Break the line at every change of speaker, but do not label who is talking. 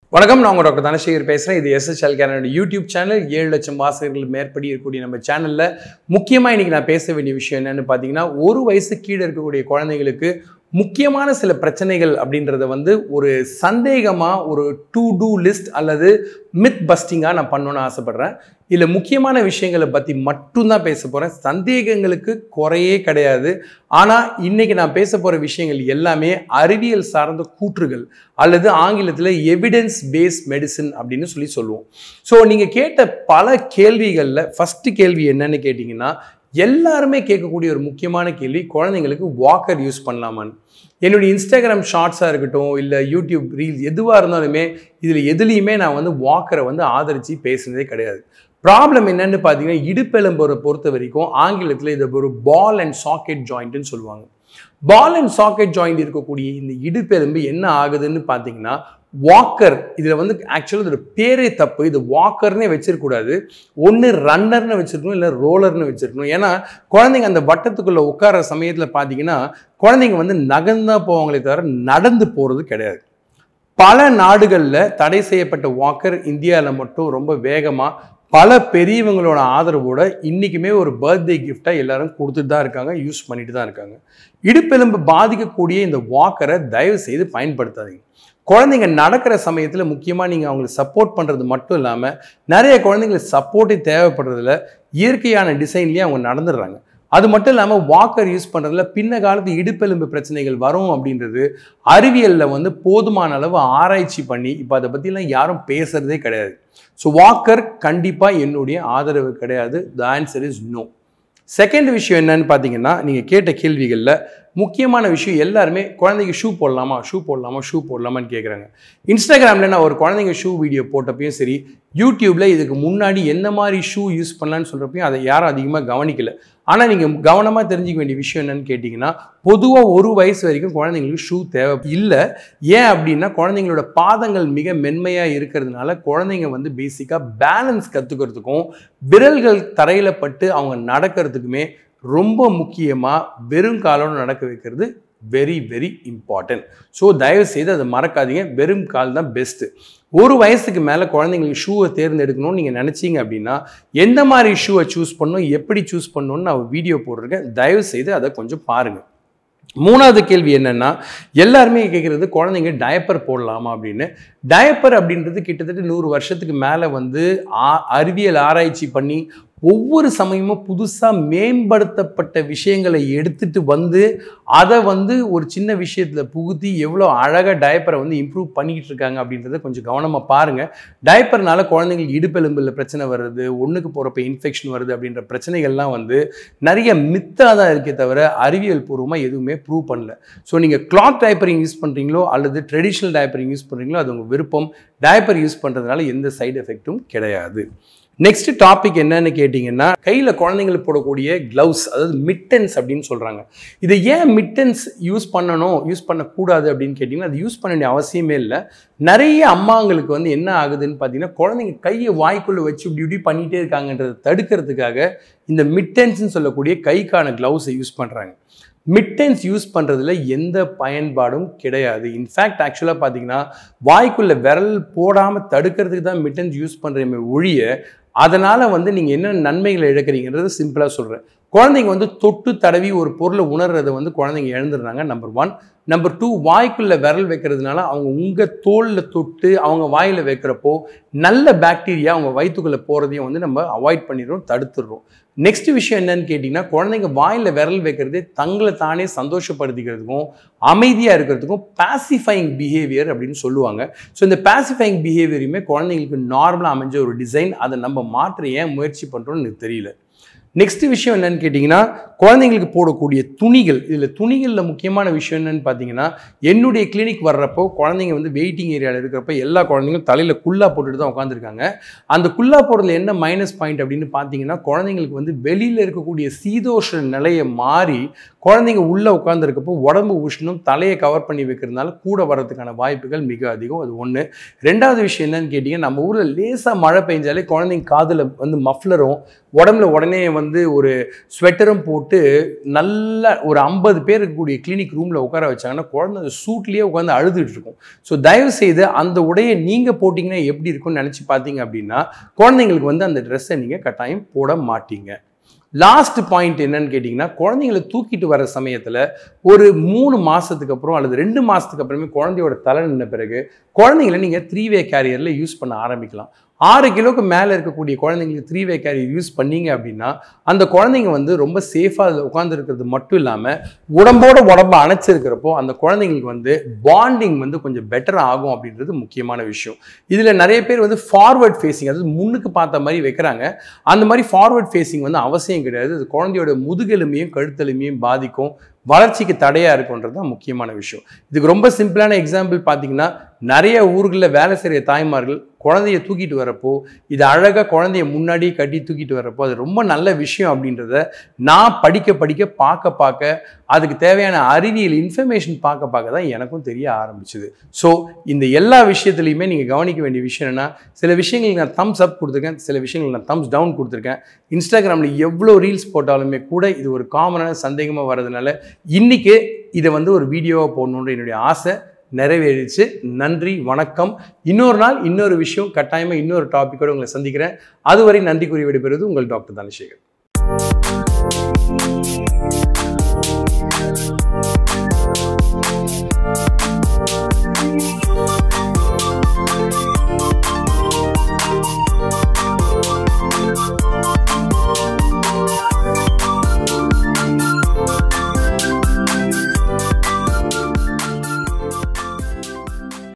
வணக்கம் நான் உங்க டாக்டர் தனசேகர் பேசுகிறேன் இது எஸ்எஸ்எல் கேனோட யூடியூப் சேனல் ஏழு லட்சம் வாசகர்கள் மேற்படி இருக்கக்கூடிய நம்ம சேனலில் முக்கியமாக இன்னைக்கு நான் பேச வேண்டிய விஷயம் என்னன்னு பார்த்தீங்கன்னா ஒரு வயசு கீழே இருக்கக்கூடிய குழந்தைங்களுக்கு முக்கியமான சில பிரச்சனைகள் அப்படின்றத வந்து ஒரு சந்தேகமாக ஒரு டு டூ லிஸ்ட் அல்லது மித் பஸ்டிங்காக நான் பண்ணணும்னு ஆசைப்பட்றேன் இதில் முக்கியமான விஷயங்களை பற்றி மட்டும்தான் பேச போகிறேன் சந்தேகங்களுக்கு குறையே கிடையாது ஆனால் இன்னைக்கு நான் பேச போகிற விஷயங்கள் எல்லாமே அறிவியல் சார்ந்த கூற்றுகள் அல்லது ஆங்கிலத்தில் எவிடன்ஸ் பேஸ்ட் மெடிசன் அப்படின்னு சொல்லி சொல்லுவோம் ஸோ நீங்கள் கேட்ட பல கேள்விகளில் ஃபஸ்ட்டு கேள்வி என்னன்னு கேட்டிங்கன்னா எல்லாருமே கேட்கக்கூடிய ஒரு முக்கியமான கேள்வி குழந்தைங்களுக்கு வாக்கர் யூஸ் பண்ணலாமான்னு என்னுடைய இன்ஸ்டாகிராம் ஷார்ட்ஸாக இருக்கட்டும் இல்லை யூடியூப் ரீல்ஸ் எதுவாக இருந்தாலுமே இதில் எதுலேயுமே நான் வந்து வாக்கரை வந்து ஆதரித்து பேசுனதே கிடையாது ப்ராப்ளம் என்னன்னு பார்த்தீங்கன்னா இடுப்பெலும்புரை பொறுத்த வரைக்கும் ஆங்கிலத்தில் இதை ஒரு பால் அண்ட் சாக்கெட் ஜாயிண்ட்னு சொல்லுவாங்க பால் அண்ட் சாக்கெட் ஜாயிண்ட் இருக்கக்கூடிய இந்த இடுப்பெலும்பு என்ன ஆகுதுன்னு பார்த்தீங்கன்னா வாக்கர் இதில் வந்து ஆக்சுவலாக இதோட பேரே தப்பு இது வாக்கர்னே வச்சிருக்கக்கூடாது ஒன்று ரன்னர்னு வச்சிருக்கணும் இல்லை ரோலர்னு வச்சிருக்கணும் ஏன்னா குழந்தைங்க அந்த வட்டத்துக்குள்ளே உட்கார சமயத்தில் பார்த்தீங்கன்னா குழந்தைங்க வந்து நகர்ந்தா போவாங்களே தவிர நடந்து போகிறது கிடையாது பல நாடுகளில் தடை செய்யப்பட்ட வாக்கர் இந்தியாவில் மட்டும் ரொம்ப வேகமாக பல பெரியவங்களோட ஆதரவோட இன்றைக்குமே ஒரு பர்த்டே கிஃப்டாக எல்லாரும் கொடுத்துட்டு தான் இருக்காங்க யூஸ் பண்ணிட்டு தான் இருக்காங்க இடுப்பெலும்பு பாதிக்கக்கூடிய இந்த வாக்கரை தயவு செய்து பயன்படுத்தாதீங்க குழந்தைங்க நடக்கிற சமயத்தில் முக்கியமாக நீங்கள் அவங்களுக்கு சப்போர்ட் பண்ணுறது மட்டும் இல்லாமல் நிறைய குழந்தைங்களுக்கு சப்போர்ட்டே தேவைப்படுறதுல இயற்கையான டிசைன்லேயே அவங்க நடந்துடுறாங்க அது மட்டும் இல்லாமல் வாக்கர் யூஸ் பண்ணுறதுல பின்ன காலத்து இடுப்பெலும்பு பிரச்சனைகள் வரும் அப்படின்றது அறிவியலில் வந்து போதுமான அளவு ஆராய்ச்சி பண்ணி இப்போ அதை பற்றிலாம் யாரும் பேசுகிறதே கிடையாது ஸோ வாக்கர் கண்டிப்பாக என்னுடைய ஆதரவு கிடையாது the answer is no second விஷயம் என்னன்னு பார்த்தீங்கன்னா நீங்கள் கேட்ட கேள்விகளில் முக்கியமான விஷயம் எல்லாருமே குழந்தைங்க ஷூ போடலாமா ஷூ போடலாமா ஷூ போடலாமான்னு கேட்குறாங்க இன்ஸ்டாகிராமில் நான் ஒரு குழந்தைங்க ஷூ வீடியோ போட்டப்பையும் சரி யூடியூப்பில் இதுக்கு முன்னாடி என்ன மாதிரி ஷூ யூஸ் பண்ணலான்னு சொல்கிறப்பையும் அதை யாரும் அதிகமாக கவனிக்கல ஆனால் நீங்கள் கவனமாக தெரிஞ்சிக்க வேண்டிய விஷயம் என்னன்னு கேட்டிங்கன்னா பொதுவாக ஒரு வயசு வரைக்கும் குழந்தைங்களுக்கு ஷூ தேவை இல்லை ஏன் அப்படின்னா குழந்தைங்களோட பாதங்கள் மிக மென்மையாக இருக்கிறதுனால குழந்தைங்க வந்து பேசிக்காக பேலன்ஸ் கற்றுக்கிறதுக்கும் விரல்கள் தரையில் பட்டு அவங்க நடக்கிறதுக்குமே ரொம்ப முக்கியமாக வெறும் காலோட நடக்க வைக்கிறது வெரி வெரி இம்பார்ட்டன்ட் ஸோ தயவு செய்து அதை மறக்காதீங்க வெறும் கால் தான் பெஸ்ட்டு ஒரு வயசுக்கு மேலே குழந்தைங்களுக்கு ஷூவை தேர்ந்தெடுக்கணும்னு நீங்கள் நினச்சிங்க அப்படின்னா எந்த மாதிரி ஷூவை சூஸ் பண்ணணும் எப்படி சூஸ் பண்ணணும்னு நான் வீடியோ போட்டிருக்கேன் தயவு செய்து அதை கொஞ்சம் பாருங்கள் மூணாவது கேள்வி என்னன்னா எல்லாருமே கேட்குறது குழந்தைங்க டயப்பர் போடலாமா அப்படின்னு டயப்பர் அப்படின்றது கிட்டத்தட்ட நூறு வருஷத்துக்கு மேலே வந்து ஆ- அறிவியல் ஆராய்ச்சி பண்ணி ஒவ்வொரு சமயமும் புதுசாக மேம்படுத்தப்பட்ட விஷயங்களை எடுத்துட்டு வந்து அதை வந்து ஒரு சின்ன விஷயத்தில் புகுத்தி எவ்வளோ அழகாக டயப்பரை வந்து இம்ப்ரூவ் பண்ணிக்கிட்டு இருக்காங்க அப்படின்றத கொஞ்சம் கவனமாக பாருங்கள் டயப்பர்னால குழந்தைங்களுக்கு இடுப்பெலும்பில் பிரச்சனை வருது ஒன்றுக்கு போகிறப்ப இன்ஃபெக்ஷன் வருது அப்படின்ற பிரச்சனைகள்லாம் வந்து நிறைய மித்தாக தான் இருக்கே தவிர அறிவியல் பூர்வமாக எதுவுமே ப்ரூவ் பண்ணல ஸோ நீங்கள் கிளாத் டயப்பரிங் யூஸ் பண்ணுறீங்களோ அல்லது ட்ரெடிஷ்னல் டயப்பரிங் யூஸ் பண்ணுறீங்களோ அது உங்கள் விருப்பம் டயப்பர் யூஸ் பண்ணுறதுனால எந்த சைடு எஃபெக்ட்டும் கிடையாது நெக்ஸ்ட் டாபிக் என்னன்னு கேட்டிங்கன்னா கையில் குழந்தைங்களுக்கு போடக்கூடிய க்ளவுஸ் அதாவது மிட்டன்ஸ் அப்படின்னு சொல்கிறாங்க இதை ஏன் மிட்டன்ஸ் யூஸ் பண்ணணும் யூஸ் பண்ணக்கூடாது அப்படின்னு கேட்டிங்கன்னா அது யூஸ் பண்ண வேண்டிய அவசியமே இல்லை நிறைய அம்மாங்களுக்கு வந்து என்ன ஆகுதுன்னு பார்த்தீங்கன்னா குழந்தைங்க கையை வாய்க்குள்ளே வச்சு இப்படி இப்படி பண்ணிகிட்டே இருக்காங்கன்றதை தடுக்கிறதுக்காக இந்த மிட்டன்ஸ்னு சொல்லக்கூடிய கைக்கான க்ளவுஸை யூஸ் பண்ணுறாங்க மிட்டன்ஸ் யூஸ் பண்ணுறதுல எந்த பயன்பாடும் கிடையாது இன்ஃபேக்ட் ஆக்சுவலாக பார்த்தீங்கன்னா வாய்க்குள்ளே விரல் போடாமல் தடுக்கிறதுக்கு தான் மிட்டன்ஸ் யூஸ் பண்ணுறமே ஒழிய அதனால் வந்து நீங்கள் என்ன நன்மைகளை இழக்கிறீங்கன்றது சிம்பிளாக சொல்கிறேன் குழந்தைங்க வந்து தொட்டு தடவி ஒரு பொருளை உணர்றதை வந்து குழந்தைங்க இழந்துடுறாங்க நம்பர் ஒன் நம்பர் டூ வாய்க்குள்ளே விரல் வைக்கிறதுனால அவங்க உங்கள் தோலில் தொட்டு அவங்க வாயில் வைக்கிறப்போ நல்ல பாக்டீரியா அவங்க வயிற்றுக்குள்ளே போகிறதையும் வந்து நம்ம அவாய்ட் பண்ணிடுறோம் தடுத்துடுறோம் நெக்ஸ்ட் விஷயம் என்னன்னு கேட்டிங்கன்னா குழந்தைங்க வாயில் விரல் வைக்கிறதே தங்களை தானே சந்தோஷப்படுத்திக்கிறதுக்கும் அமைதியாக இருக்கிறதுக்கும் பாசிஃபைங் பிஹேவியர் அப்படின்னு சொல்லுவாங்க ஸோ இந்த பாசிஃபைங் பிஹேவியருமே குழந்தைங்களுக்கு நார்மலாக அமைஞ்ச ஒரு டிசைன் அதை நம்ம மாற்ற ஏன் முயற்சி பண்ணுறோம்னு எனக்கு தெரியல நெக்ஸ்ட் விஷயம் என்னன்னு கேட்டிங்கன்னா குழந்தைங்களுக்கு போடக்கூடிய துணிகள் இதில் துணிகளில் முக்கியமான விஷயம் என்னன்னு பார்த்தீங்கன்னா என்னுடைய கிளினிக் வர்றப்போ குழந்தைங்க வந்து வெயிட்டிங் ஏரியாவில் இருக்கிறப்ப எல்லா குழந்தைங்களும் தலையில் குல்லா போட்டுட்டு தான் உட்காந்துருக்காங்க அந்த குல்லா போடுறதுல என்ன மைனஸ் பாயிண்ட் அப்படின்னு பார்த்தீங்கன்னா குழந்தைங்களுக்கு வந்து வெளியில் இருக்கக்கூடிய சீதோஷ நிலையை மாறி குழந்தைங்க உள்ளே உட்காந்துருக்கப்போ உடம்பு உஷ்ணம் தலையை கவர் பண்ணி வைக்கிறதுனால கூட வர்றதுக்கான வாய்ப்புகள் மிக அதிகம் அது ஒன்று ரெண்டாவது விஷயம் என்னன்னு கேட்டிங்கன்னா நம்ம ஊரில் லேசாக மழை பெஞ்சாலே குழந்தைங்க காதில் வந்து மஃப்லரும் உடம்புல உடனே வந்து ஒரு ஸ்வெட்டரும் போட்டு போட்டு நல்ல ஒரு ஐம்பது பேர் இருக்கக்கூடிய கிளினிக் ரூமில் உட்கார வச்சாங்கன்னா குழந்தை சூட்லேயே உட்காந்து அழுதுட்டு இருக்கும் ஸோ தயவு செய்து அந்த உடையை நீங்கள் போட்டிங்கன்னா எப்படி இருக்கும்னு நினச்சி பார்த்தீங்க அப்படின்னா குழந்தைங்களுக்கு வந்து அந்த ட்ரெஸ்ஸை நீங்கள் கட்டாயம் போட மாட்டீங்க லாஸ்ட் பாயிண்ட் என்னன்னு கேட்டிங்கன்னா குழந்தைங்களை தூக்கிட்டு வர சமயத்தில் ஒரு மூணு மாதத்துக்கு அப்புறம் அல்லது ரெண்டு மாதத்துக்கு அப்புறமே குழந்தையோட தலை நின்ன பிறகு குழந்தைங்களை நீங்கள் த்ரீ வே கேரியரில் யூஸ் பண்ண ஆரம்பிக்கலாம் ஆறு கிலோக்கு மேலே இருக்கக்கூடிய குழந்தைங்களுக்கு த்ரீ வே கேரியர் யூஸ் பண்ணீங்க அப்படின்னா அந்த குழந்தைங்க வந்து ரொம்ப சேஃபாக அதில் உட்காந்துருக்கிறது மட்டும் இல்லாமல் உடம்போட உடம்ப அணைச்சிருக்கிறப்போ அந்த குழந்தைங்களுக்கு வந்து பாண்டிங் வந்து கொஞ்சம் பெட்டர் ஆகும் அப்படின்றது முக்கியமான விஷயம் இதில் நிறைய பேர் வந்து ஃபார்வர்ட் ஃபேஸிங் அதாவது முன்னுக்கு பார்த்த மாதிரி வைக்கிறாங்க அந்த மாதிரி ஃபார்வர்ட் ஃபேஸிங் வந்து அவசியம் கிடையாது அது குழந்தையோட முதுகெலுமையும் கழுத்தெலுமையும் பாதிக்கும் வளர்ச்சிக்கு தடையாக இருக்குன்றது தான் முக்கியமான விஷயம் இதுக்கு ரொம்ப சிம்பிளான எக்ஸாம்பிள் பார்த்தீங்கன்னா நிறைய ஊர்களில் வேலை செய்கிற தாய்மார்கள் குழந்தைய தூக்கிட்டு வரப்போ இது அழகாக குழந்தைய முன்னாடி கட்டி தூக்கிட்டு வரப்போ அது ரொம்ப நல்ல விஷயம் அப்படின்றத நான் படிக்க படிக்க பார்க்க பார்க்க அதுக்கு தேவையான அறிவியல் இன்ஃபர்மேஷன் பார்க்க பார்க்க தான் எனக்கும் தெரிய ஆரம்பிச்சுது ஸோ இந்த எல்லா விஷயத்துலையுமே நீங்கள் கவனிக்க வேண்டிய விஷயம் என்னன்னா சில விஷயங்களுக்கு நான் தம்ஸ் அப் கொடுத்துருக்கேன் சில விஷயங்களுக்கு நான் தம்ஸ் டவுன் கொடுத்துருக்கேன் இன்ஸ்டாகிராமில் எவ்வளோ ரீல்ஸ் போட்டாலுமே கூட இது ஒரு காமனான சந்தேகமாக வர்றதுனால இன்னைக்கு இதை வந்து ஒரு வீடியோவாக போடணுன்ற என்னுடைய ஆசை நிறைவேறிச்சு நன்றி வணக்கம் இன்னொரு நாள் இன்னொரு விஷயம் கட்டாயமாக இன்னொரு டாப்பிக்கோடு உங்களை சந்திக்கிறேன் அதுவரை நன்றி கூறி விடைபெறுவது உங்கள் டாக்டர் தனசேகர்